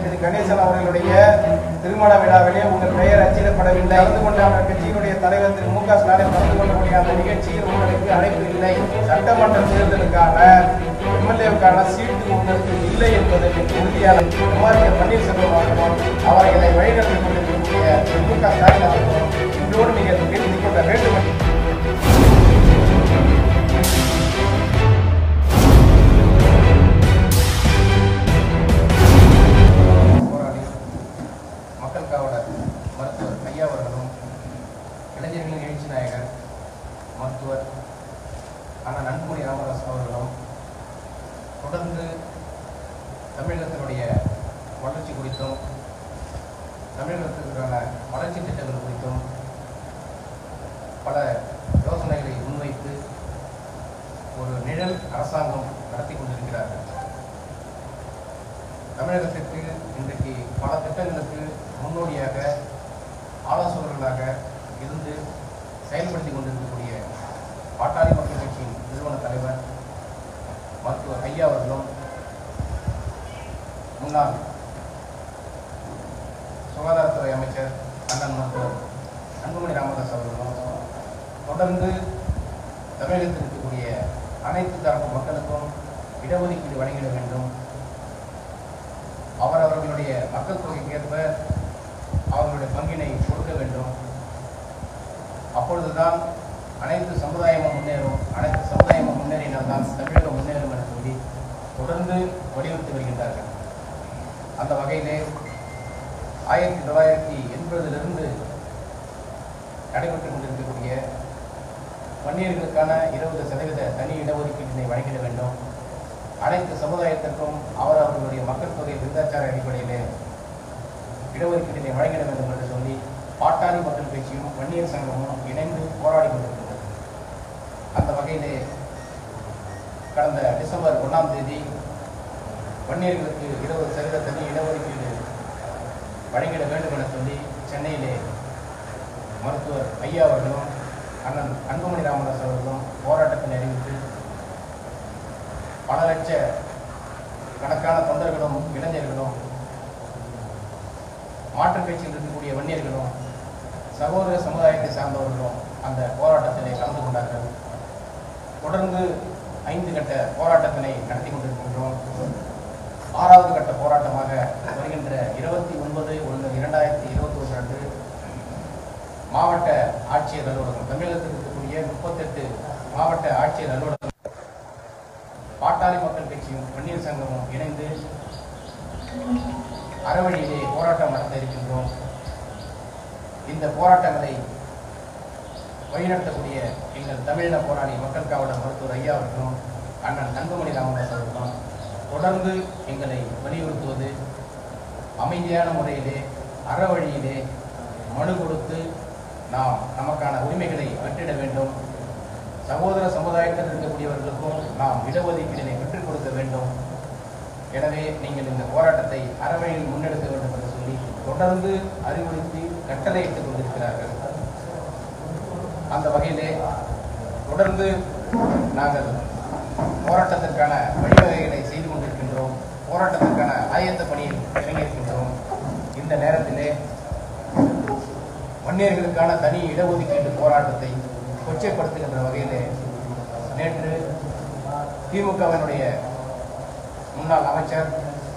திரு கணேசன் அவர்களுடைய திருமண விழாவிலே உங்கள் பெயர் அச்சிடப்படவில்லை கலந்து கொண்ட அவர் கட்சியினுடைய தலைவர் திரு மு க ஸ்டாலின் கலந்து கொள்ளக்கூடிய அந்த நிகழ்ச்சியில் உங்களுக்கு அழைப்பு இல்லை சட்டமன்ற தேர்தலுக்கான எம்எல்ஏவுக்கான சீட்டு உங்களுக்கு இல்லை என்பதை உறுதியாக எம்ஆர்கே பன்னீர்செல்வம் அவர்களும் அவர்களை வழிநடத்திக் கொண்டிருக்கக்கூடிய திரு மு க ஸ்டாலின் அவர்களும் இன்றோடு நீங்கள் தெரிந்து கொள்ள வேண்டும் என்று போராடி மக்கள் காவலர் மருத்துவர் ஐயா அவர்களும் இளைஞர்களின் எழுச்சி நாயகர் மருத்துவர் அண்ணன் அன்புமணி ராமதாஸ் அவர்களும் தொடர்ந்து தமிழகத்தினுடைய வளர்ச்சி குறித்தும் தமிழகத்திற்கான வளர்ச்சி திட்டங்கள் குறித்தும் பல யோசனைகளை முன்வைத்து ஒரு நிழல் அரசாங்கம் நடத்தி கொண்டிருக்கிறார்கள் தமிழகத்திற்கு இன்றைக்கு பல திட்டங்களுக்கு முன்னோடியாக ஆலோசகர்களாக இருந்து செயல்படுத்தி கொண்டிருக்கக்கூடிய பாட்டாளி மக்கள் கட்சியின் நிறுவன தலைவர் மருத்துவர் ஐயா அவர்களும் முன்னாள் சுகாதாரத்துறை அமைச்சர் அண்ணன் மருத்துவர் அன்புமணி ராமதாஸ் அவர்களும் தொடர்ந்து தமிழகத்தில் இருக்கக்கூடிய அனைத்து தரப்பு மக்களுக்கும் இடஒதுக்கீடு வழங்கிட வேண்டும் அவரவர்களுடைய மக்கள் தொகைக்கு ஏற்ப அவர்களுடைய பங்கினை கொடுக்க வேண்டும் அப்பொழுதுதான் அனைத்து சமுதாயமும் முன்னேறும் அனைத்து சமுதாயமும் முன்னேறினால் தான் தமிழகம் முன்னேறும் என சொல்லி தொடர்ந்து வலியுறுத்தி வருகின்றார்கள் அந்த வகையிலே ஆயிரத்தி தொள்ளாயிரத்தி எண்பதிலிருந்து நடைபெற்றுக் கொண்டிருக்கக்கூடிய வன்னியர்களுக்கான இருபது சதவீத தனி இடஒதுக்கீட்டினை வழங்கிட வேண்டும் அனைத்து சமுதாயத்திற்கும் அவர் அவர்களுடைய மக்கள் தொகை விருதாச்சார அடிப்படையிலே இடஒதுக்கீட்டினை வழங்கிட வேண்டும் என்று சொல்லி பாட்டாளி மக்கள் கட்சியும் வன்னியர் சங்கமும் இணைந்து போராடி கொண்டிருக்கிறது அந்த வகையிலே கடந்த டிசம்பர் ஒன்றாம் தேதி வன்னியர்களுக்கு இருபது சதவீத தனி இடஒதுக்கீடு வழங்கிட வேண்டும் என சொல்லி சென்னையிலே மருத்துவர் ஐயா அவர்களும் அண்ணன் அன்புமணி ராமதாஸ் அவர்களும் போராட்டத்தை அறிவித்து பல லட்ச கணக்கான தொண்டர்களும் இளைஞர்களும் மாற்றுக் கட்சியில் இருக்கக்கூடிய வன்னியர்களும் சகோதர சமுதாயத்தை சார்ந்தவர்களும் அந்த போராட்டத்திலே கலந்து கொண்டார்கள் தொடர்ந்து ஐந்து கட்ட போராட்டத்தினை நடத்தி கொண்டிருக்கின்றோம் ஆறாவது கட்ட போராட்டமாக வருகின்ற இருபத்தி ஒன்பது ஒன்று இரண்டாயிரத்தி இருபத்தி ஒன்று அன்று மாவட்ட ஆட்சியர் அலுவலகம் தமிழகத்தில் இருக்கக்கூடிய முப்பத்தெட்டு மாவட்ட ஆட்சியர் அலுவலகம் பாட்டாளி மக்கள் கட்சியும் வன்னியர் சங்கமும் இணைந்து அறவழியிலே போராட்டம் நடத்த இருக்கின்றோம் இந்த போராட்டங்களை வழிநடத்தக்கூடிய எங்கள் தமிழின போராளி மக்கள் காவலர் மருத்துவர் ஐயா அவர்களும் அண்ணன் அன்புமணி ராமதாஸ் அவர்களும் தொடர்ந்து எங்களை வலியுறுத்துவது அமைதியான முறையிலே அறவழியிலே மனு கொடுத்து நாம் நமக்கான உரிமைகளை பெற்றிட வேண்டும் சகோதர சமுதாயத்தில் இருக்கக்கூடியவர்களுக்கும் நாம் இடஒதுக்கீட்டினை பெற்றுக் கொடுக்க வேண்டும் எனவே நீங்கள் இந்த போராட்டத்தை அறவழியில் முன்னெடுக்க வேண்டும் என்று சொல்லி தொடர்ந்து அறிவுறுத்தி கட்டளையிட்டுக் கொண்டிருக்கிறார்கள் அந்த வகையிலே தொடர்ந்து நாங்கள் போராட்டத்திற்கான வழிவகைகளை செய்து கொண்டிருக்கின்றோம் போராட்டத்திற்கான ஆயத்த பணியில் இறங்கியிருக்கின்றோம் இந்த நேரத்திலே வன்னியர்களுக்கான தனி இடஒதுக்கீட்டு போராட்டத்தை கொச்சைப்படுத்துகின்ற வகையிலே நேற்று திமுகவினுடைய முன்னாள் அமைச்சர்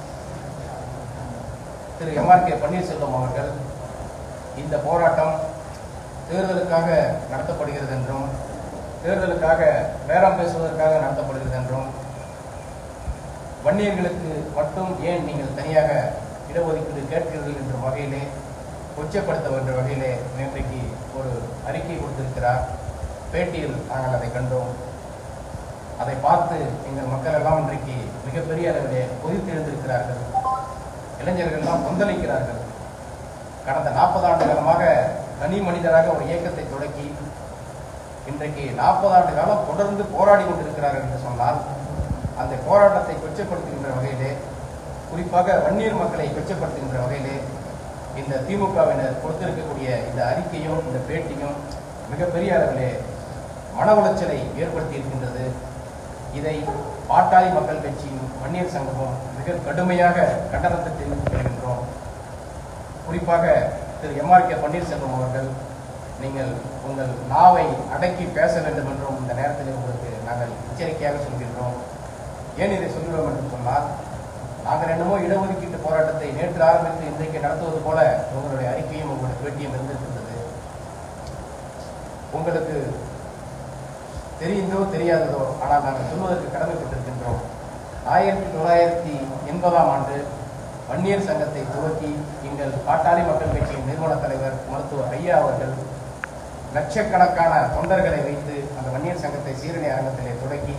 திரு எம்ஆர் கே பன்னீர்செல்வம் அவர்கள் இந்த போராட்டம் தேர்தலுக்காக நடத்தப்படுகிறது என்றும் தேர்தலுக்காக பேரம் பேசுவதற்காக நடத்தப்படுகிறது என்றும் வன்னியர்களுக்கு மட்டும் ஏன் நீங்கள் தனியாக இடஒதுக்கீடு கேட்கிறீர்கள் என்ற வகையிலே கொச்சப்படுத்த வேண்டிய வகையிலே நேற்றைக்கு ஒரு அறிக்கை கொடுத்திருக்கிறார் பேட்டியில் நாங்கள் அதை கண்டோம் அதை பார்த்து எங்கள் மக்கள் எல்லாம் இன்றைக்கு மிகப்பெரிய அளவிலே கொதித்து எழுந்திருக்கிறார்கள் இளைஞர்கள் எல்லாம் கொந்தளிக்கிறார்கள் கடந்த நாற்பது ஆண்டு காலமாக தனி மனிதராக ஒரு இயக்கத்தை தொடக்கி இன்றைக்கு நாற்பது ஆண்டு காலம் தொடர்ந்து போராடி கொண்டிருக்கிறார்கள் என்று சொன்னால் அந்த போராட்டத்தை கொச்சப்படுத்துகின்ற வகையிலே குறிப்பாக வன்னியர் மக்களை கொச்சப்படுத்துகின்ற வகையிலே இந்த திமுகவினர் கொடுத்திருக்கக்கூடிய இந்த அறிக்கையும் இந்த பேட்டியும் மிகப்பெரிய அளவிலே மன உளைச்சலை ஏற்படுத்தி இருக்கின்றது இதை பாட்டாளி மக்கள் கட்சியும் வன்னியர் சங்கமும் மிக கடுமையாக கண்டனத்தை தெரிவித்து வருகின்றோம் குறிப்பாக திரு எம்ஆர் கே பன்னீர்செல்வம் அவர்கள் நீங்கள் உங்கள் நாவை அடக்கி பேச வேண்டும் என்றும் இந்த நேரத்தில் உங்களுக்கு நாங்கள் எச்சரிக்கையாக சொல்கின்றோம் ஏன் இதை சொல்கிறோம் என்று சொன்னால் நாங்கள் என்னமோ இடஒதுக்கீட்டு போராட்டத்தை நேற்று ஆரம்பித்து இன்றைக்கு நடத்துவது போல உங்களுடைய அறிக்கையும் உங்களுடைய பேட்டியும் இருந்திருக்கின்றது உங்களுக்கு தெரிந்தோ தெரியாததோ ஆனால் நாங்கள் சொல்வதற்கு கடமைப்பட்டிருக்கின்றோம் ஆயிரத்தி தொள்ளாயிரத்தி எண்பதாம் ஆண்டு வன்னியர் சங்கத்தை துவக்கி எங்கள் பாட்டாளி மக்கள் கட்சியின் நிறுவன தலைவர் மருத்துவர் ஐயா அவர்கள் லட்சக்கணக்கான தொண்டர்களை வைத்து அந்த வன்னியர் சங்கத்தை சீரணி அரங்கத்திலே தொடக்கி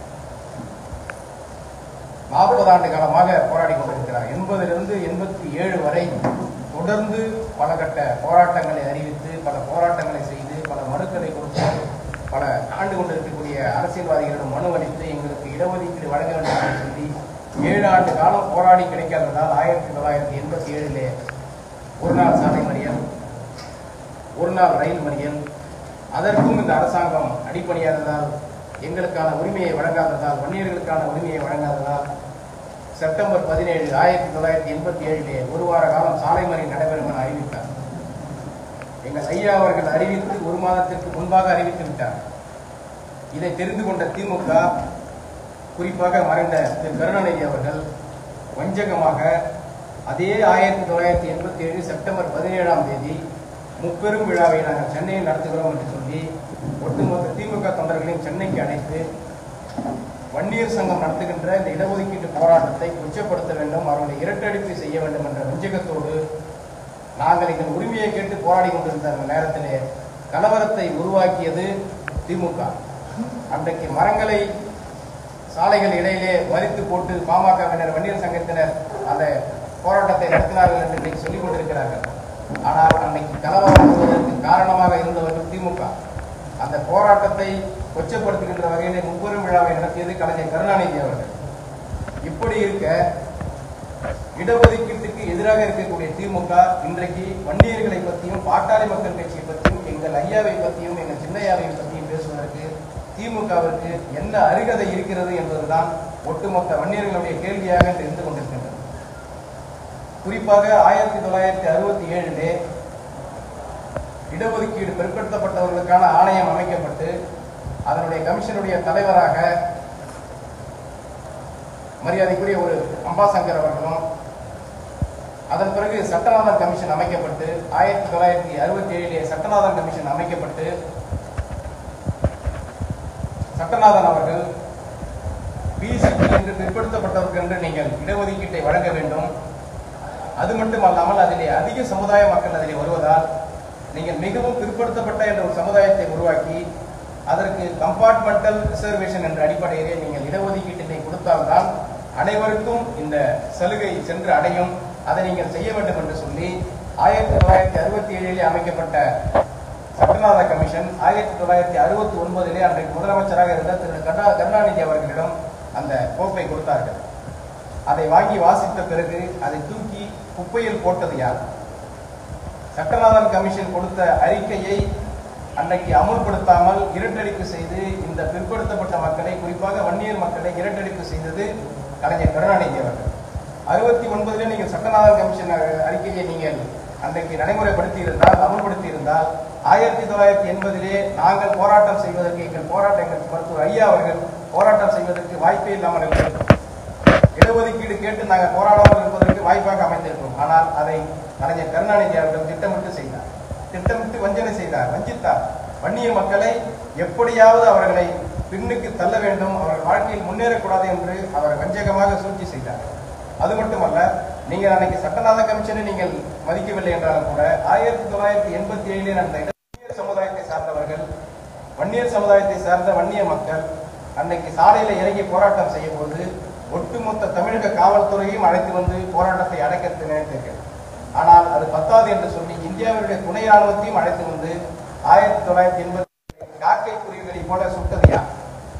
நாற்பது ஆண்டு காலமாக போராடி கொண்டிருக்கிறார் எண்பதிலிருந்து எண்பத்தி ஏழு வரை தொடர்ந்து பல கட்ட போராட்டங்களை அறிவித்து பல போராட்டங்களை செய்து பல மனுக்களை கொடுத்து பல ஆண்டு கொண்டிருக்கக்கூடிய அரசியல்வாதிகளிடம் மனு அளித்து எங்களுக்கு இடஒதுக்கீடு வழங்க வேண்டும் என்று சொல்லி ஏழு ஆண்டு காலம் போராடி கிடைக்காததால் ஆயிரத்தி தொள்ளாயிரத்தி எண்பத்தி ஏழிலே ஒரு நாள் சாலை மறியல் ஒரு நாள் ரயில் மறியல் அதற்கும் இந்த அரசாங்கம் அடிப்படையாததால் எங்களுக்கான உரிமையை வழங்காததால் வன்னியர்களுக்கான உரிமையை வழங்காததால் செப்டம்பர் பதினேழு ஆயிரத்தி தொள்ளாயிரத்தி எண்பத்தி ஏழிலே ஒரு வார காலம் சாலை மறியல் நடைபெறும் என அறிவித்தார் எங்கள் ஐயா அவர்கள் அறிவித்து ஒரு மாதத்திற்கு முன்பாக அறிவித்து விட்டார் இதை தெரிந்து கொண்ட திமுக குறிப்பாக மறைந்த திரு கருணாநிதி அவர்கள் வஞ்சகமாக அதே ஆயிரத்தி தொள்ளாயிரத்தி எண்பத்தி ஏழு செப்டம்பர் பதினேழாம் தேதி முப்பெரும் விழாவை நாங்கள் சென்னையில் நடத்துகிறோம் என்று சொல்லி ஒட்டுமொத்த திமுக தொண்டர்களையும் சென்னைக்கு அழைத்து வன்னியர் சங்கம் நடத்துகின்ற இந்த இடஒதுக்கீட்டு போராட்டத்தை கொச்சப்படுத்த வேண்டும் அவர்களை இரட்டடிப்பு செய்ய வேண்டும் என்ற வஞ்சகத்தோடு நாங்கள் எங்கள் உரிமையை கேட்டு போராடி கொண்டிருந்த அந்த நேரத்திலே கலவரத்தை உருவாக்கியது திமுக அன்றைக்கு மரங்களை சாலைகள் இடையிலே மறித்து போட்டு பாமகவினர் வன்னியர் சங்கத்தினர் அந்த போராட்டத்தை நடத்தினார்கள் என்று இன்றைக்கு சொல்லிக் கொண்டிருக்கிறார்கள் ஆனால் அன்னைக்கு கலவரம் வருவதற்கு காரணமாக இருந்தவர்கள் திமுக அந்த போராட்டத்தை கொச்சப்படுத்துகின்ற வகையிலே முப்பெரும் விழாவை நடத்தியது கலைஞர் கருணாநிதி அவர்கள் இப்படி இருக்க இடஒதுக்கீட்டுக்கு எதிராக இருக்கக்கூடிய திமுக இன்றைக்கு வன்னியர்களை பற்றியும் பாட்டாளி மக்கள் கட்சியை பற்றியும் எங்கள் ஐயாவை பற்றியும் எங்கள் சின்னையாவை பற்றியும் பேசுவதற்கு திமுகவிற்கு என்ன அருகதை இருக்கிறது என்பதுதான் ஒட்டுமொத்த வன்னியர்களுடைய கேள்வியாக இன்று இருந்து கொண்டிருக்கின்றது குறிப்பாக ஆயிரத்தி தொள்ளாயிரத்தி அறுபத்தி ஏழிலே இடஒதுக்கீடு பிற்படுத்தப்பட்டவர்களுக்கான ஆணையம் அமைக்கப்பட்டு அதனுடைய கமிஷனுடைய தலைவராக மரியாதைக்குரிய ஒரு அம்பாசங்கர் அவர்களும் அதன் பிறகு சட்டநாதன் கமிஷன் அமைக்கப்பட்டு ஆயிரத்தி தொள்ளாயிரத்தி அறுபத்தி ஏழிலே சட்டநாதன் கமிஷன் அமைக்கப்பட்டு சட்டநாதன் அவர்கள் பிசிபி என்று பிற்படுத்தப்பட்டவர்கள் என்று நீங்கள் இடஒதுக்கீட்டை வழங்க வேண்டும் அது மட்டுமல்லாமல் அதிலே அதிக சமுதாய மக்கள் அதிலே வருவதால் நீங்கள் மிகவும் பிற்படுத்தப்பட்ட என்ற ஒரு சமுதாயத்தை உருவாக்கி அதற்கு கம்பார்ட்மெண்டல் ரிசர்வேஷன் என்ற அடிப்படையிலே நீங்கள் இடஒதுக்கீட்டினை கொடுத்தால்தான் அனைவருக்கும் இந்த சலுகை சென்று அடையும் அதை நீங்கள் செய்ய வேண்டும் என்று சொல்லி ஆயிரத்தி தொள்ளாயிரத்தி அறுபத்தி ஏழிலே அமைக்கப்பட்ட சட்டநாத கமிஷன் ஆயிரத்தி தொள்ளாயிரத்தி அறுபத்தி ஒன்பதிலே அன்றைக்கு முதலமைச்சராக இருந்த திரு கருணா கருணாநிதி அவர்களிடம் அந்த கோப்பை கொடுத்தார்கள் அதை வாங்கி வாசித்த பிறகு அதை தூக்கி குப்பையில் போட்டது யார் சட்டநாதன் கமிஷன் கொடுத்த அறிக்கையை அன்னைக்கு அமுல்படுத்தாமல் இரட்டடிப்பு செய்து இந்த பிற்படுத்தப்பட்ட மக்களை குறிப்பாக வன்னியர் மக்களை இரட்டடிப்பு செய்தது கலைஞர் கருணாநிதி அவர்கள் அறுபத்தி ஒன்பதுல நீங்கள் சட்டநாதன் கமிஷன் அறிக்கையை நீங்கள் அன்றைக்கு நடைமுறைப்படுத்தி இருந்தால் அமல்படுத்தி இருந்தால் ஆயிரத்தி தொள்ளாயிரத்தி எண்பதிலே நாங்கள் போராட்டம் செய்வதற்கு எங்கள் போராட்ட எங்கள் மருத்துவர் ஐயா அவர்கள் போராட்டம் செய்வதற்கு வாய்ப்பே இல்லாமல் இருந்தது இடஒதுக்கீடு கேட்டு நாங்கள் போராடாமல் இருப்பதற்கு வாய்ப்பாக அமைந்திருக்கிறோம் ஆனால் அதை கலைஞர் கருணாநிதி அவர்கள் திட்டமிட்டு செய்தார் திட்டமிட்டு வஞ்சனை செய்தார் வஞ்சித்தார் வன்னிய மக்களை எப்படியாவது அவர்களை பின்னுக்கு தள்ள வேண்டும் அவர்கள் வாழ்க்கையில் முன்னேறக்கூடாது என்று அவர் வஞ்சகமாக சூழ்ச்சி செய்தார் அது மட்டுமல்ல நீங்கள் அன்னைக்கு சட்டநாத கமிஷனை நீங்கள் மதிக்கவில்லை என்றாலும் கூட ஆயிரத்தி தொள்ளாயிரத்தி எண்பத்தி ஏழிலே நடந்த வன்னியர் சமுதாயத்தை சார்ந்தவர்கள் வன்னியர் சமுதாயத்தை சார்ந்த வன்னிய மக்கள் அன்னைக்கு சாலையில இறங்கி போராட்டம் செய்யும் போது ஒட்டுமொத்த தமிழக காவல்துறையும் அழைத்து வந்து போராட்டத்தை அடக்க நினைத்தீர்கள் ஆனால் அது பத்தாது என்று சொல்லி இந்தியாவினுடைய துணை ராணுவத்தையும் அழைத்து வந்து ஆயிரத்தி தொள்ளாயிரத்தி எண்பத்தி காக்கை குருவிகளை போல சுட்டது யார்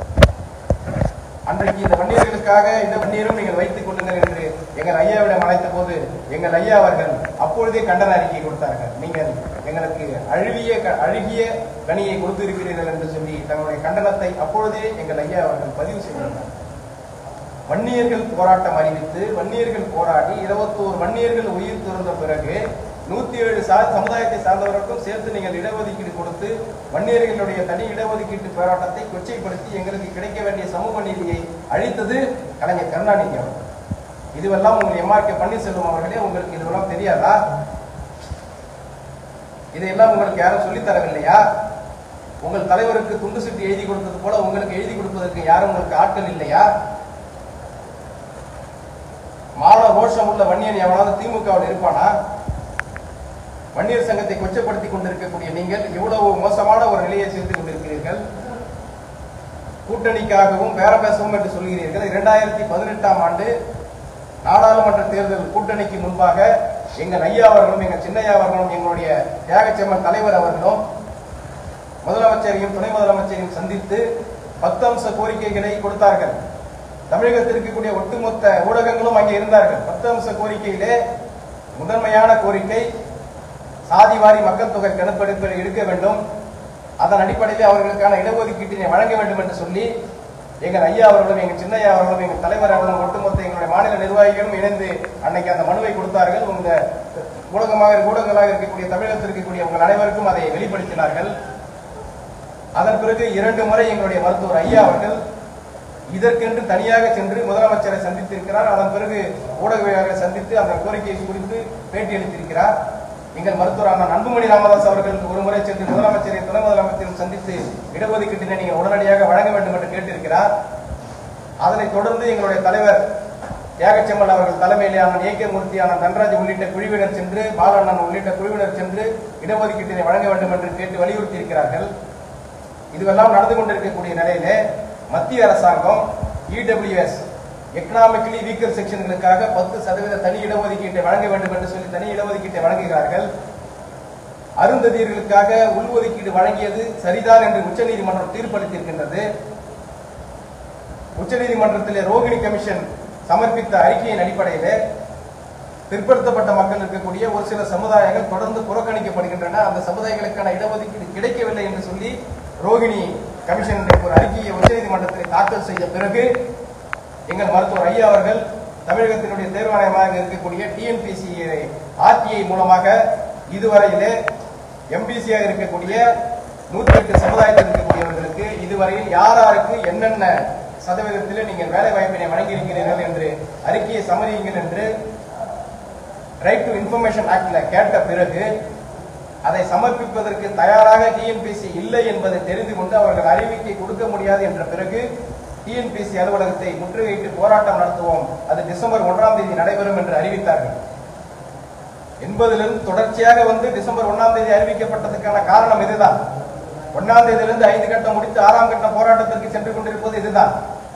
அன்றைக்கு இந்த வன்னியர்களுக்காக இந்த வன்னியரும் நீங்கள் வைத்துக் கொள்ளுங்கள் என்று எங்கள் ஐயாவிடம் அழைத்த போது எங்கள் ஐயா அவர்கள் அப்பொழுதே கண்டன அறிக்கை கொடுத்தார்கள் நீங்கள் எங்களுக்கு அழுவிய க- அழுகிய கனியை கொடுத்திருக்கிறீர்கள் என்று சொல்லி தங்களுடைய கண்டனத்தை அப்பொழுதே எங்கள் ஐயா அவர்கள் பதிவு செய்திருந்தார் வன்னியர்கள் போராட்டம் அறிவித்து வன்னியர்கள் போராடி இருபத்தோரு வன்னியர்கள் உயிர் துறந்த பிறகு நூத்தி ஏழு சா சமுதாயத்தை சார்ந்தவர்களுக்கும் சேர்த்து நீங்கள் இடஒதுக்கீடு கொடுத்து வன்னியர்களுடைய தனி இடஒதுக்கீட்டு போராட்டத்தை கொச்சைப்படுத்தி எங்களுக்கு கிடைக்க வேண்டிய சமூக நீதியை அழித்தது கலைஞர் கருணாநிதி அவர்கள் இதுவெல்லாம் உங்கள் எம்ஆர் கே பன்னீர்செல்வம் அவர்களே உங்களுக்கு இதுவெல்லாம் தெரியாதா இதையெல்லாம் உங்களுக்கு யாரும் சொல்லித் தரவில்லையா உங்கள் தலைவருக்கு துண்டு சீட்டு எழுதி கொடுத்தது போல உங்களுக்கு எழுதி கொடுப்பதற்கு யாரும் உங்களுக்கு ஆட்கள் இல்லையா மான ரோஷம் உள்ள வன்னியன் எவனாவது திமுகவில் இருப்பானா வன்னியர் சங்கத்தை கொச்சப்படுத்தி கொண்டிருக்கக்கூடிய நீங்கள் இவ்வளவு மோசமான ஒரு நிலையை சேர்த்து கொண்டிருக்கிறீர்கள் கூட்டணிக்காகவும் பேர பேசவும் என்று சொல்கிறீர்கள் இரண்டாயிரத்தி பதினெட்டாம் ஆண்டு நாடாளுமன்ற தேர்தல் கூட்டணிக்கு முன்பாக எங்கள் ஐயா அவர்களும் எங்கள் சின்னையா அவர்களும் எங்களுடைய தியாகச்செம்மன் தலைவர் அவர்களும் முதலமைச்சரையும் துணை முதலமைச்சரையும் சந்தித்து பத்து அம்ச கோரிக்கைகளை கொடுத்தார்கள் தமிழகத்தில் இருக்கக்கூடிய ஒட்டுமொத்த ஊடகங்களும் அங்கே இருந்தார்கள் பத்து அம்ச கோரிக்கையிலே முதன்மையான கோரிக்கை சாதிவாரி மக்கள் தொகை கணக்கெடுப்பை எடுக்க வேண்டும் அதன் அடிப்படையில் அவர்களுக்கான இடஒதுக்கீட்டினை வழங்க வேண்டும் என்று சொல்லி எங்கள் ஐயா அவர்களும் எங்கள் சின்னையா அவர்களும் எங்கள் தலைவர் அவர்களும் ஒட்டுமொத்த எங்களுடைய மாநில நிர்வாகிகளும் இணைந்து அன்னைக்கு அந்த மனுவை கொடுத்தார்கள் உங்க ஊடகமாக ஊடகங்களாக இருக்கக்கூடிய தமிழகத்தில் இருக்கக்கூடிய உங்கள் அனைவருக்கும் அதை வெளிப்படுத்தினார்கள் அதன் பிறகு இரண்டு முறை எங்களுடைய மருத்துவர் ஐயா அவர்கள் இதற்கென்று தனியாக சென்று முதலமைச்சரை சந்தித்திருக்கிறார் அதன் பிறகு ஊடகவியலாளர்களை சந்தித்து அந்த கோரிக்கையை குறித்து பேட்டி அளித்திருக்கிறார் எங்கள் மருத்துவர் அண்ணன் அன்புமணி ராமதாஸ் அவர்கள் ஒரு முறை சென்று முதலமைச்சரை துணை முதலமைச்சரும் சந்தித்து இடஒதுக்கீட்டினை நீங்கள் உடனடியாக வழங்க வேண்டும் என்று கேட்டிருக்கிறார் அதனைத் தொடர்ந்து எங்களுடைய தலைவர் தியாகச்செம்மல் அவர்கள் தலைமையிலே அண்ணன் ஏ கே மூர்த்தி அண்ணன் தன்ராஜ் உள்ளிட்ட குழுவினர் சென்று பாலண்ணன் உள்ளிட்ட குழுவினர் சென்று இடஒதுக்கீட்டினை வழங்க வேண்டும் என்று கேட்டு வலியுறுத்தி இருக்கிறார்கள் இதுவெல்லாம் நடந்து கொண்டிருக்கக்கூடிய நிலையிலே மத்திய அரசாங்கம் இடபிள்யூஎஸ் எக்கனாமிக்கலி வீக்கர் செக்ஷன்களுக்காக பத்து சதவீத தனி இடஒதுக்கீட்டை வழங்க வேண்டும் என்று சொல்லி தனி இடஒதுக்கீட்டை வழங்குகிறார்கள் அருந்ததியர்களுக்காக உள்ஒதுக்கீடு வழங்கியது சரிதான் என்று உச்சநீதிமன்றம் தீர்ப்பளித்திருக்கின்றது உச்சநீதிமன்றத்திலே ரோகிணி கமிஷன் சமர்ப்பித்த அறிக்கையின் அடிப்படையிலே பிற்படுத்தப்பட்ட மக்கள் இருக்கக்கூடிய ஒரு சில சமுதாயங்கள் தொடர்ந்து புறக்கணிக்கப்படுகின்றன அந்த சமுதாயங்களுக்கான இடஒதுக்கீடு கிடைக்கவில்லை என்று சொல்லி ரோகிணி கமிஷன் ஒரு அறிக்கையை உச்சநீதிமன்றத்தில் தாக்கல் செய்த பிறகு எங்கள் மருத்துவர் ஐயா அவர்கள் தமிழகத்தினுடைய தேர்வாணையமாக இருக்கக்கூடிய டிஎன்பிசி ஆர்டிஐ மூலமாக இதுவரையிலே எம்பிசியாக இருக்கக்கூடிய நூற்றி எட்டு சமுதாயத்தில் இருக்கக்கூடியவர்களுக்கு இதுவரையில் யார் யாருக்கு என்னென்ன சதவீதத்தில் நீங்கள் வேலை வாய்ப்பினை வழங்கியிருக்கிறீர்கள் என்று அறிக்கையை சமரியுங்கள் என்று ரைட் டு இன்ஃபர்மேஷன் ஆக்ட்ல கேட்ட பிறகு அதை சமர்ப்பிப்பதற்கு தயாராக டிஎன்பிசி இல்லை என்பதை தெரிந்து கொண்டு அவர்கள் அறிவிக்கை கொடுக்க முடியாது என்ற பிறகு டிஎன்பிசி அலுவலகத்தை முற்றுகையிட்டு போராட்டம் நடத்துவோம் அது டிசம்பர் ஒன்றாம் தேதி நடைபெறும் என்று அறிவித்தார்கள் என்பதிலிருந்து தொடர்ச்சியாக வந்து டிசம்பர் ஒன்றாம் தேதி அறிவிக்கப்பட்டதுக்கான காரணம் இதுதான் ஒன்னாம் தேதியிலிருந்து ஐந்து கட்டம் முடித்து ஆறாம் கட்ட போராட்டத்திற்கு சென்று கொண்டிருப்பது இதுதான்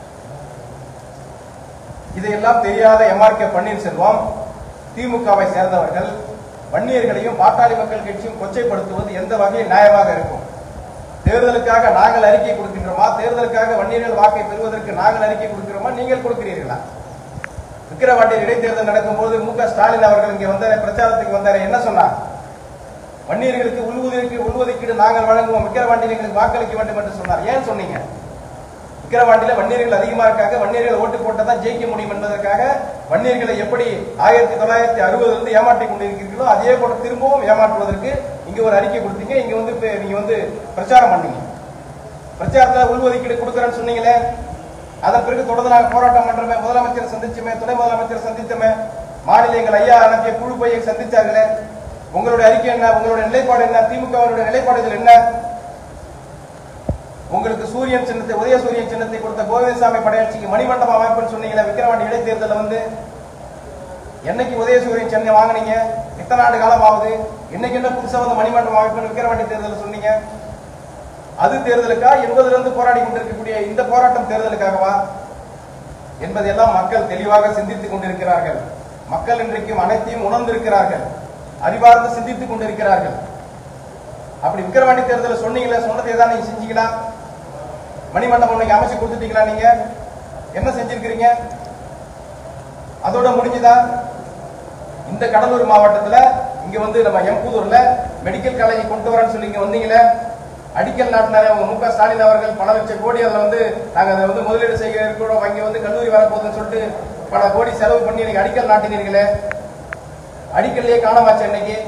இதையெல்லாம் தெரியாத எம்ஆர் கே பன்னீர்செல்வம் திமுகவை சேர்ந்தவர்கள் வன்னியர்களையும் பாட்டாளி மக்கள் கட்சியும் கொச்சைப்படுத்துவது எந்த வகையில் நியாயமாக இருக்கும் தேர்தலுக்காக நாங்கள் அறிக்கை கொடுக்கின்றோமா தேர்தலுக்காக வன்னியர்கள் வாக்கை பெறுவதற்கு நாங்கள் அறிக்கை கொடுக்கிறோமா நீங்கள் கொடுக்கிறீர்களா விக்கிரவாண்டியில் இடைத்தேர்தல் நடக்கும்போது மு க ஸ்டாலின் அவர்கள் இங்கே வந்த பிரச்சாரத்துக்கு வந்தார் என்ன சொன்னார் வன்னியர்களுக்கு உள்ஒதுக்கீடு உள்ஒதுக்கீடு நாங்கள் வழங்குவோம் விக்கிரவாண்டியில் எங்களுக்கு வாக்களிக்க வேண்டும் என்று சொன்னார் ஏன் சொன்னீங்க விக்கிரவாண்டியில வன்னியர்கள் அதிகமா இருக்காங்க வன்னியர்கள் ஓட்டு போட்டா தான் ஜெயிக்க முடியும் என்பதற்காக வன்னியர்களை எப்படி ஆயிரத்தி தொள்ளாயிரத்தி அறுபதுல இருந்து ஏமாற்றி கொண்டிருக்கிறீர்களோ அதே போல திரும்பவும் ஏமாற்றுவதற்கு இங்க ஒரு அறிக்கை கொடுத்தீங்க இங்க வந்து இப்ப நீங்க வந்து பிரச்சாரம் பண்ணீங்க பிரச்சாரத்துல உள்ஒதுக்கீடு கொடுக்கறேன்னு சொன்னீங்களே அதன் பிறகு தொடர்ந்து நாங்க போராட்டம் பண்றோமே முதலமைச்சர் சந்திச்சுமே துணை முதலமைச்சர் சந்தித்தோமே மாநில எங்கள் ஐயா அனுப்பிய குழு பையை சந்திச்சார்களே உங்களுடைய அறிக்கை என்ன உங்களுடைய நிலைப்பாடு என்ன திமுகவினுடைய நிலைப்பாடுகள் என்ன உங்களுக்கு சூரியன் சின்னத்தை உதய சூரியன் சின்னத்தை கொடுத்த கோவிந்தசாமி படையாட்சிக்கு மணிமண்டபம் அமைப்புன்னு சொன்னீங்களே விக்கிரவாண்டி இடைத்தேர்தலில் வந்து என்னைக்கு உதய சூரியன் சின்னம் வாங்குனீங்க எத்தனை ஆண்டு காலம் ஆகுது இன்னைக்கு என்ன புதுசா வந்து மணிமண்டபம் அமைப்புன்னு விக்கிரவாண்டி தேர்தலில் சொன்னீங்க அது தேர்தலுக்கா எண்பதுல இருந்து போராடி கொண்டிருக்கக்கூடிய இந்த போராட்டம் தேர்தலுக்காகவா என்பதையெல்லாம் மக்கள் தெளிவாக சிந்தித்துக் கொண்டிருக்கிறார்கள் மக்கள் இன்றைக்கும் அனைத்தையும் உணர்ந்திருக்கிறார்கள் அறிவார்ந்து சிந்தித்துக் கொண்டிருக்கிறார்கள் அப்படி விக்கிரவாண்டி தேர்தலில் சொன்னீங்களே சொன்னதை தான் நீங்க செஞ்சீங்களா மணிமண்டபம் நீங்க அமைச்சு கொடுத்துட்டீங்களா நீங்க என்ன செஞ்சிருக்கிறீங்க அதோட முடிஞ்சுதா இந்த கடலூர் மாவட்டத்துல இங்க வந்து நம்ம எம்பூதூர்ல மெடிக்கல் காலேஜ் கொண்டு வரேன்னு சொல்லி இங்க வந்தீங்களே அடிக்கல் நாட்டினாரே உங்க மு க ஸ்டாலின் அவர்கள் பல லட்சம் கோடி அதுல வந்து நாங்க அதை வந்து முதலீடு செய்ய இருக்கிறோம் அங்க வந்து கல்லூரி வரப்போகுதுன்னு சொல்லிட்டு பல கோடி செலவு பண்ணி இன்னைக்கு அடிக்கல் நாட்டினீர்களே அடிக்கல்லையே காணமாச்சு இன்னைக்கு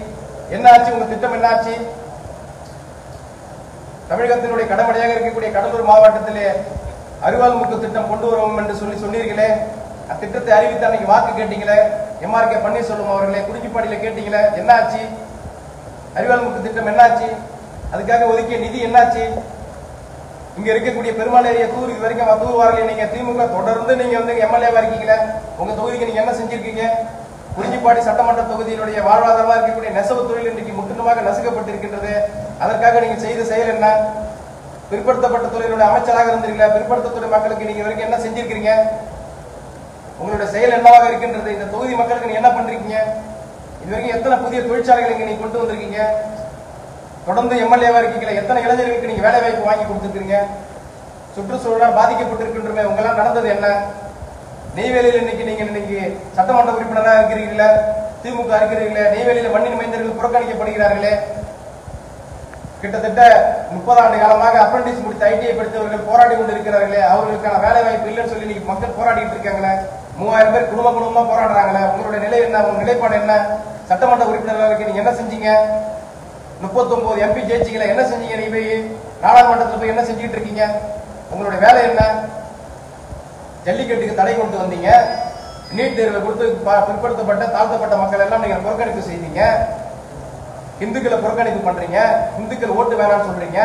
என்ன ஆச்சு உங்க திட்டம் என்ன ஆச்சு தமிழகத்தினுடைய கடமடையாக இருக்கக்கூடிய கடலூர் மாவட்டத்திலே அறிவால் முக்கு திட்டம் கொண்டு வருவோம் என்று சொல்லி சொன்னீர்களே அத்திட்டத்தை அறிவித்து அன்னைக்கு வாக்கு கேட்டீங்களே எம்ஆர் கே பன்னீர்செல்வம் அவர்களே குறிஞ்சிப்பாடியில கேட்டீங்களே என்ன ஆச்சு அறிவால் முக்கு திட்டம் என்னாச்சு அதுக்காக ஒதுக்கிய நிதி என்னாச்சு இங்க இருக்கக்கூடிய பெருமாள் ஏரியா தூர் இது வரைக்கும் தூர் வரல நீங்க திமுக தொடர்ந்து நீங்க வந்து எம்எல்ஏவா இருக்கீங்களா உங்க தொகுதிக்கு நீங்க என்ன செஞ்சிருக்கீங்க குறிஞ்சிப்பாடி சட்டமன்ற தொகுதியினுடைய வாழ்வாதாரமா இருக்கக்கூடிய நெசவு தொழில் இன்றைக்கு முற்றிலுமாக நசுக்கப்பட்டிருக்கின்றது அதற்காக நீங்க செய்த செயல் என்ன பிற்படுத்தப்பட்ட துறையினுடைய அமைச்சராக இருந்தீங்களா பிற்படுத்தத்துறை மக்களுக்கு நீங்க வரைக்கும் என்ன செஞ்சிருக்கீங்க உங்களுடைய செயல் என்னவாக இருக்கின்றது இந்த தொகுதி மக்களுக்கு நீங்க என்ன பண்றீங்க இது வரைக்கும் எத்தனை புதிய தொழிற்சாலைகள் இங்க நீங்க கொண்டு வந்திருக்கீங்க தொடர்ந்து எம்எல்ஏவா இருக்கீங்களா எத்தனை இளைஞர்களுக்கு நீங்க வேலை வாய்ப்பு வாங்கி கொடுத்துருக்கீங்க சுற்றுச்சூழலால் பாதிக்கப்பட்டிருக்கின்றமே உங்களால் நடந்தது என்ன நெய்வேலியில் இன்னைக்கு நீங்க இன்னைக்கு சட்டமன்ற உறுப்பினராக இருக்கிறீங்களா திமுக இருக்கிறீங்களா நெய்வேலியில மண்ணின் மைந்தர்கள் புறக்கணிக்கப்படுகிறார்களே கிட்டத்தட்ட முப்பது ஆண்டு காலமாக அப்ரண்டிஸ் முடித்த ஐடிஐ படித்தவர்கள் போராடி கொண்டிருக்கிறார்களே அவர்களுக்கான வேலை வாய்ப்பு இல்லைன்னு சொல்லி இன்னைக்கு மக்கள் போராடிட்டு இருக்காங்களே மூவாயிரம் பேர் குடும்ப குடும்பமா போராடுறாங்களே உங்களுடைய நிலை என்ன உங்க நிலைப்பாடு என்ன சட்டமன்ற உறுப்பினர்களுக்கு நீங்க என்ன செஞ்சீங்க முப்பத்தொன்பது எம்பி ஜெயிச்சிங்களா என்ன செஞ்சீங்க நீ போய் நாடாளுமன்றத்தில் போய் என்ன செஞ்சுட்டு இருக்கீங்க உங்களுடைய வேலை என்ன ஜல்லிக்கட்டுக்கு தடை கொண்டு வந்தீங்க நீட் தேர்வை கொடுத்து ப- பிற்படுத்தப்பட்ட தாழ்த்தப்பட்ட மக்கள் எல்லாம் நீங்க புறக்கணிப்பு செய்தீங்க இந்துக்களை புறக்கணிப்பு பண்றீங்க இந்துக்கள் ஓட்டு வேணாம்னு சொல்றீங்க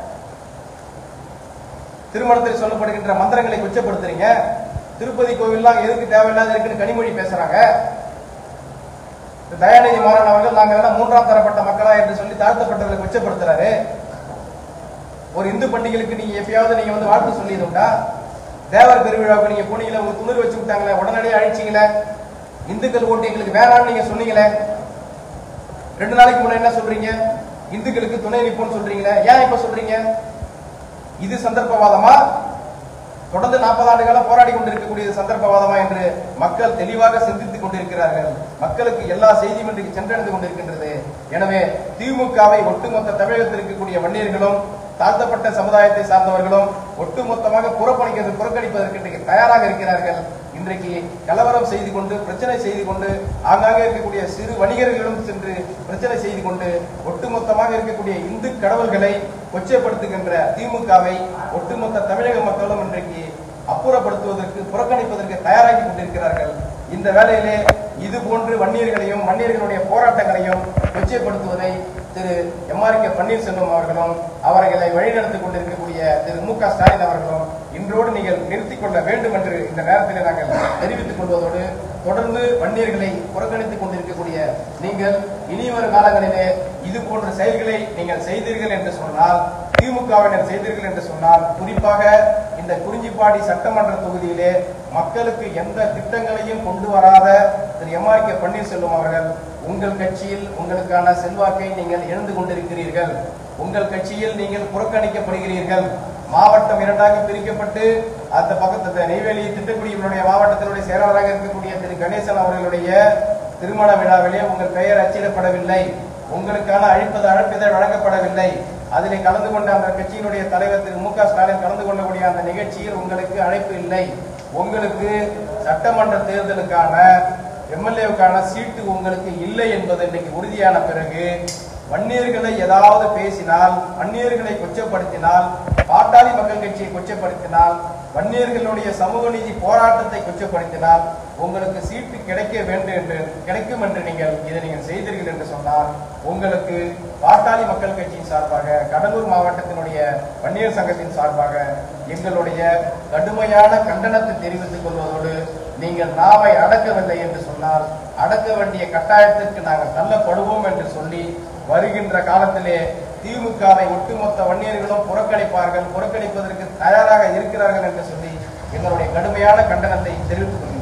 திருமணத்தில் சொல்லப்படுகின்ற மந்திரங்களை கொச்சப்படுத்துறீங்க திருப்பதி கோவில்லாம் எதுக்கு தேவையில்லாத இருக்குன்னு கனிமொழி பேசுறாங்க இந்த தயாநிதி மாறன் அவர்கள் நாங்க எல்லாம் மூன்றாம் தரப்பட்ட மக்களா என்று சொல்லி தாழ்த்தப்பட்டவர்களை கொச்சப்படுத்துறாரு ஒரு இந்து பண்டிகைகளுக்கு நீங்க எப்பயாவது நீங்க வந்து வாழ்த்து சொல்லியதுண்டா தேவர் பெருவிழாவுக்கு நீங்க போனீங்களே உங்க துணிர் வச்சு விட்டாங்களே உடனடியே அழிச்சீங்களே இந்துக்கள் ஓட்டு எங்களுக்கு வேணாம்னு நீங்க சொன்னீங்களே ரெண்டு நாளைக்கு முன்னாடி என்ன சொல்றீங்க இந்துக்களுக்கு துணை நிற்போம்னு சொல்றீங்களே ஏன் இப்ப சொல்றீங்க இது சந்தர்ப்பவாதமா தொடர்ந்து நாற்பது ஆண்டு காலம் போராடி கொண்டிருக்கக்கூடிய சந்தர்ப்பவாதமா என்று மக்கள் தெளிவாக சிந்தித்துக் கொண்டிருக்கிறார்கள் மக்களுக்கு எல்லா செய்தியும் இன்றைக்கு சென்றடைந்து கொண்டிருக்கின்றது எனவே திமுகவை ஒட்டுமொத்த தமிழகத்தில் இருக்கக்கூடிய வன்னியர்களும் தாழ்த்தப்பட்ட சமுதாயத்தை சார்ந்தவர்களும் ஒட்டுமொத்தமாக புறக்கணிக்கிறது புறக்கணிப்பதற்கு இன்றைக்கு தயாராக இருக்கிறார்கள் இன்றைக்கு கலவரம் செய்து கொண்டு பிரச்சனை செய்து கொண்டு ஆங்காங்கே இருக்கக்கூடிய சிறு வணிகர்களிடம் சென்று பிரச்சனை செய்து கொண்டு ஒட்டுமொத்தமாக இருக்கக்கூடிய இந்து கடவுள்களை கொச்சைப்படுத்துகின்ற திமுகவை ஒட்டுமொத்த தமிழக மக்களும் இன்றைக்கு அப்புறப்படுத்துவதற்கு புறக்கணிப்பதற்கு தயாராகி கொண்டிருக்கிறார்கள் இந்த வேளையிலே இது போன்று வன்னியர்களையும் வன்னியர்களுடைய போராட்டங்களையும் கொச்சைப்படுத்துவதை திரு எம்ஆர் கே பன்னீர்செல்வம் அவர்களும் அவர்களை வழிநடத்திக் கொண்டிருக்கக்கூடிய திரு மு க ஸ்டாலின் அவர்களும் இன்றோடு நீங்கள் நிறுத்திக் கொள்ள வேண்டும் என்று இந்த நேரத்தில் நாங்கள் தெரிவித்துக் கொள்வதோடு தொடர்ந்து வன்னியர்களை புறக்கணித்துக் கொண்டிருக்கக்கூடிய நீங்கள் இனி வரும் காலங்களிலே இது போன்ற செயல்களை நீங்கள் செய்தீர்கள் என்று சொன்னால் திமுகவினர் செய்தீர்கள் என்று சொன்னால் குறிப்பாக இந்த குறிஞ்சிப்பாடி சட்டமன்ற தொகுதியிலே மக்களுக்கு எந்த திட்டங்களையும் கொண்டு வராத திரு எம்ஆர் கே பன்னீர்செல்வம் அவர்கள் உங்கள் கட்சியில் உங்களுக்கான செல்வாக்கை நீங்கள் இழந்து கொண்டிருக்கிறீர்கள் உங்கள் கட்சியில் நீங்கள் புறக்கணிக்கப்படுகிறீர்கள் மாவட்டம் இரண்டாக பிரிக்கப்பட்டு அந்த பக்கத்து நெய்வேலி திட்டக்குடியினுடைய மாவட்டத்தினுடைய செயலாளராக இருக்கக்கூடிய திரு கணேசன் அவர்களுடைய திருமண விழாவிலே உங்கள் பெயர் அச்சிடப்படவில்லை உங்களுக்கான அழைப்பது அழைப்பிதழ் வழங்கப்படவில்லை அதிலே கலந்து கொண்ட அந்த கட்சியினுடைய தலைவர் திரு மு க ஸ்டாலின் கலந்து கொள்ளக்கூடிய அந்த நிகழ்ச்சியில் உங்களுக்கு அழைப்பு இல்லை உங்களுக்கு சட்டமன்ற தேர்தலுக்கான எம்எல்ஏவுக்கான சீட்டு உங்களுக்கு இல்லை என்பது இன்னைக்கு உறுதியான பிறகு வன்னியர்களை ஏதாவது பேசினால் வன்னியர்களை கொச்சப்படுத்தினால் பாட்டாளி மக்கள் கட்சியை கொச்சப்படுத்தினால் வன்னியர்களுடைய சமூக நீதி போராட்டத்தை கொச்சப்படுத்தினால் உங்களுக்கு சீட்டு கிடைக்க வேண்டும் என்று கிடைக்கும் என்று நீங்கள் இதை நீங்கள் செய்தீர்கள் என்று சொன்னால் உங்களுக்கு பாட்டாளி மக்கள் கட்சியின் சார்பாக கடலூர் மாவட்டத்தினுடைய வன்னியர் சங்கத்தின் சார்பாக எங்களுடைய கடுமையான கண்டனத்தை தெரிவித்துக் கொள்வதோடு நீங்கள் நாவை அடக்கவில்லை என்று சொன்னால் அடக்க வேண்டிய கட்டாயத்திற்கு நாங்கள் தள்ளப்படுவோம் என்று சொல்லி வருகின்ற காலத்திலே திமுகவை ஒட்டுமொத்த வன்னியர்களும் புறக்கணிப்பார்கள் புறக்கணிப்பதற்கு தயாராக இருக்கிறார்கள் என்று சொல்லி எங்களுடைய கடுமையான கண்டனத்தை தெரிவித்துக் கொள்கிறேன்